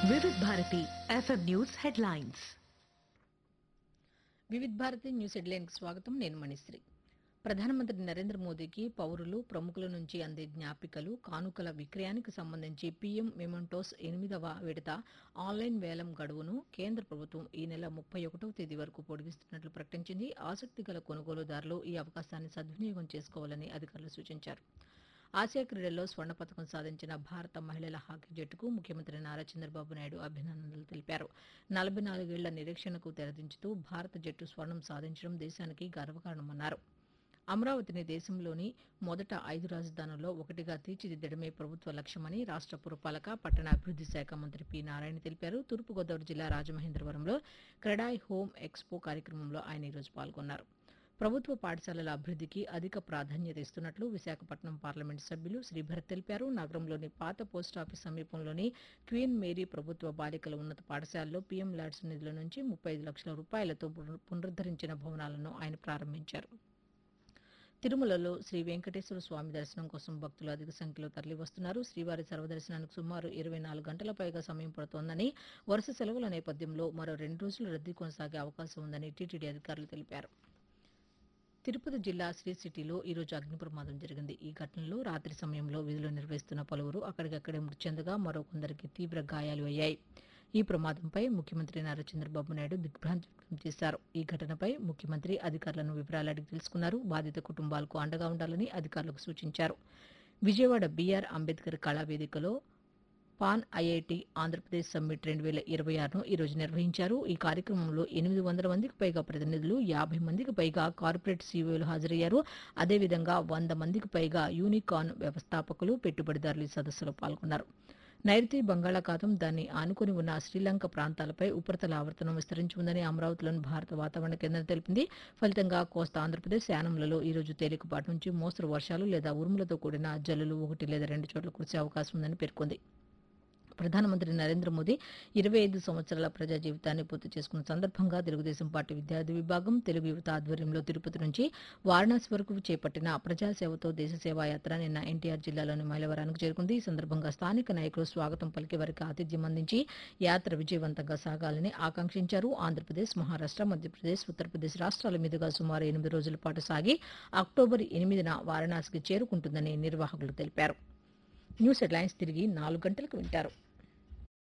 Vividh Bharati FM news headlines Vividh Bharati news హెడ్లైన్కి స్వాగతం నేను మణిశ్రీ ప్రధానమంత్రి నరేంద్ర మోదీకి పౌరులు ప్రముఖుల నుంచి అందే జ్ఞాపికలు కానుకల విక్రయానికి సంబంధించి పీఎం మెమంటోస్ ఎనిమిదవ విడత ఆన్లైన్ వేలం గడువును కేంద్ర ప్రభుత్వం ఈ నెల ముప్పై ఒకటవ తేదీ వరకు పొడిగిస్తున్నట్లు ప్రకటించింది ఆసక్తి గల కొనుగోలుదారులు ఈ అవకాశాన్ని సద్వినియోగం చేసుకోవాలని అధికారులు సూచించారు ఆసియా క్రీడల్లో స్వర్ణ పథకం సాధించిన భారత మహిళల హాకీ జట్టుకు ముఖ్యమంత్రి నారా చంద్రబాబు నాయుడు అభినందనలు తెలిపారు నలభై నాలుగేళ్ల నిరీక్షణకు తెరదించుతూ భారత జట్టు స్వర్ణం సాధించడం దేశానికి గర్వకారణమన్నారు అమరావతిని దేశంలోని మొదట ఐదు రాజధానుల్లో ఒకటిగా తీర్చిదిద్దడమే ప్రభుత్వ లక్ష్యమని రాష్ట్ర పురపాలక పట్టణాభివృద్ది శాఖ మంత్రి పి నారాయణ తెలిపారు తూర్పుగోదావరి జిల్లా రాజమహేంద్రవరంలో క్రెడాయ్ హోమ్ ఎక్స్పో కార్యక్రమంలో ఆయన ఈరోజు పాల్గొన్నారు ప్రభుత్వ పాఠశాలల అభివృద్ధికి అధిక ప్రాధాన్యత ఇస్తున్నట్లు విశాఖపట్నం పార్లమెంట్ సభ్యులు శ్రీభరత్ తెలిపారు నగరంలోని పాత పోస్టాఫీస్ సమీపంలోని క్వీన్ మేరీ ప్రభుత్వ బాలికల ఉన్నత పాఠశాలలో పీఎం ల్యాడ్స్ నిధుల నుంచి ముప్పై ఐదు లక్షల రూపాయలతో పునరు- పునరుద్ధరించిన భవనాలను ఆయన ప్రారంభించారు తిరుమలలో శ్రీ వెంకటేశ్వర స్వామి దర్శనం కోసం భక్తులు అధిక సంఖ్యలో తరలివస్తున్నారు శ్రీవారి సర్వదర్శనానికి సుమారు ఇరవై నాలుగు గంటల పైగా సమయం పడుతోందని వరుస సెలవుల నేపథ్యంలో మరో రెండు రోజులు రద్దీ కొనసాగే అవకాశం ఉందని టీటీడీ అధికారులు తెలిపారు తిరుపతి జిల్లా శ్రీ సిటీలో ఈ రోజు అగ్ని ప్రమాదం జరిగింది ఈ ఘటనలో రాత్రి సమయంలో విధులు నిర్వహిస్తున్న పలువురు అక్కడికక్కడే మృతి చెందగా మరో కొందరికి తీవ్ర గాయాలు అయ్యాయి ఈ ప్రమాదంపై ముఖ్యమంత్రి నారా చంద్రబాబు నాయుడు దిగ్భ్రాంతి వ్యక్తం చేశారు ఈ ఘటనపై ముఖ్యమంత్రి అధికారులను వివరాలు అడిగి తెలుసుకున్నారు బాధిత కుటుంబాలకు అండగా ఉండాలని అధికారులకు సూచించారు విజయవాడ బీఆర్ అంబేద్కర్ కళావేదికలో పాన్ ఐఐటి ఆంధ్రప్రదేశ్ సమ్మిట్ రెండు వేల ఇరవై ఆరును ఈ రోజు నిర్వహించారు ఈ కార్యక్రమంలో ఎనిమిది వందల మందికి పైగా ప్రతినిధులు యాభై మందికి పైగా కార్పొరేట్ సీఈఓలు హాజరయ్యారు అదేవిధంగా వంద మందికి పైగా యూనికాన్ వ్యవస్థాపకులు పెట్టుబడిదారులు ఈ సదస్సులో పాల్గొన్నారు నైరుతి బంగాళాఖాతం దాన్ని ఆనుకుని ఉన్న శ్రీలంక ప్రాంతాలపై ఉపరితల ఆవర్తనం విస్తరించి ఉందని అమరావతిలోని భారత వాతావరణ కేంద్రం తెలిపింది ఫలితంగా కోస్తా ఆంధ్రప్రదేశ్ యానంలలో ఈ రోజు తేలికపాటి నుంచి మోస్తరు వర్షాలు లేదా ఉరుములతో కూడిన జల్లులు ఒకటి లేదా రెండు చోట్ల కురిసే అవకాశం ఉందని పేర్కొంది ప్రధానమంత్రి నరేంద్ర మోదీ ఇరవై ఐదు సంవత్సరాల ప్రజా జీవితాన్ని పూర్తి చేసుకున్న సందర్భంగా తెలుగుదేశం పార్టీ విద్యార్థి విభాగం తెలుగు యువత ఆధ్వర్యంలో తిరుపతి నుంచి వారణాసి వరకు చేపట్టిన ప్రజాసేవతో దేశ సేవా యాత్ర నిన్న ఎన్టీఆర్ జిల్లాలోని మైలవరానికి చేరుకుంది ఈ సందర్భంగా స్థానిక నాయకులు స్వాగతం పలికి వారికి ఆతిథ్యం అందించి యాత్ర విజయవంతంగా సాగాలని ఆకాంక్షించారు ఆంధ్రప్రదేశ్ మహారాష్ట్ర మధ్యప్రదేశ్ ఉత్తరప్రదేశ్ రాష్ట్రాల మీదుగా సుమారు ఎనిమిది రోజుల పాటు సాగి అక్టోబర్ ఎనిమిదిన వారణాసికి చేరుకుంటుందని నిర్వాహకులు తెలిపారు న్యూస్ హెడ్లైన్స్ తిరిగి నాలుగు గంటలకు వింటారు